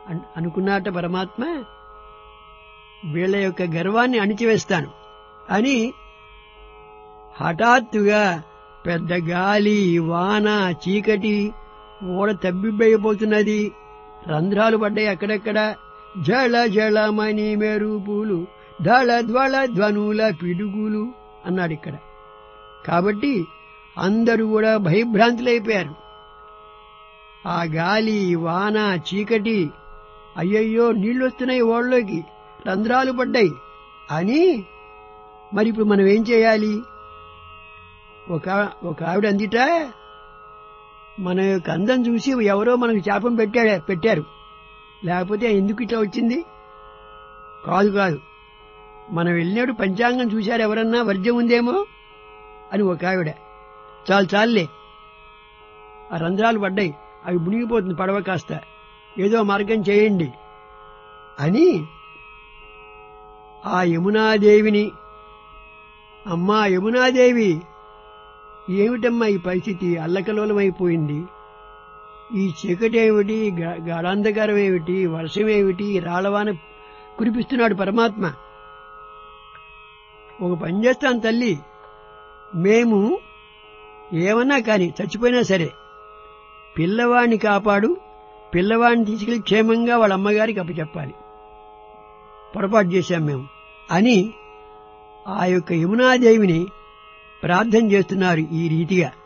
అన్- అనుకున్నట్ట పరమాత్మ వీళ్ళ యొక్క గర్వాన్ని అణిచివేస్తాను అని హఠాత్తుగా పెద్ద గాలి వాన చీకటి ఓడ తబ్బిబ్బైపోతున్నది రంధ్రాలు పడ్డాయి అక్కడక్కడ జళ జళమణి మెరుపులు ధళ ధ్వళ ధ్వనుల పిడుగులు అన్నాడు ఇక్కడ కాబట్టి అందరూ కూడా భయభ్రాంతులైపోయారు ఆ గాలి వాన చీకటి అయ్యయ్యో నీళ్లు వస్తున్నాయి ఓళ్ళలోకి రంధ్రాలు పడ్డాయి అని మరి ఇప్పుడు మనం ఏం చేయాలి ఒక ఒక ఆవిడ అందిట మన యొక్క అందం చూసి ఎవరో మనకు శాపం పెట్టాడు పెట్టారు లేకపోతే ఎందుకు ఇట్లా వచ్చింది కాదు కాదు మనం వెళ్ళినాడు పంచాంగం చూశారు ఎవరన్నా వర్జ్యం ఉందేమో అని ఒక ఆవిడ చాలు చాలులే ఆ రంధ్రాలు పడ్డాయి అవి మునిగిపోతుంది పడవ కాస్త ఏదో మార్గం చేయండి అని ఆ యమునాదేవిని అమ్మా యమునాదేవి ఏమిటమ్మా ఈ పరిస్థితి అల్లకలోలమైపోయింది ఈ చీకటి ఏమిటి గా- గాఢాంధకారం ఏమిటి వర్షం ఏమిటి రాళవాన కురిపిస్తున్నాడు పరమాత్మ ఒక పని చేస్తాను తల్లి మేము ఏమన్నా కాని చచ్చిపోయినా సరే పిల్లవాడిని కాపాడు పిల్లవాడిని తీసుకెళ్లి క్షేమంగా వాళ్ళ అమ్మగారికి అప్పచెప్పాలి పొరపాటు చేశాం మేము అని ఆ యొక్క యమునాదేవిని ప్రార్థన చేస్తున్నారు ఈ రీతిగా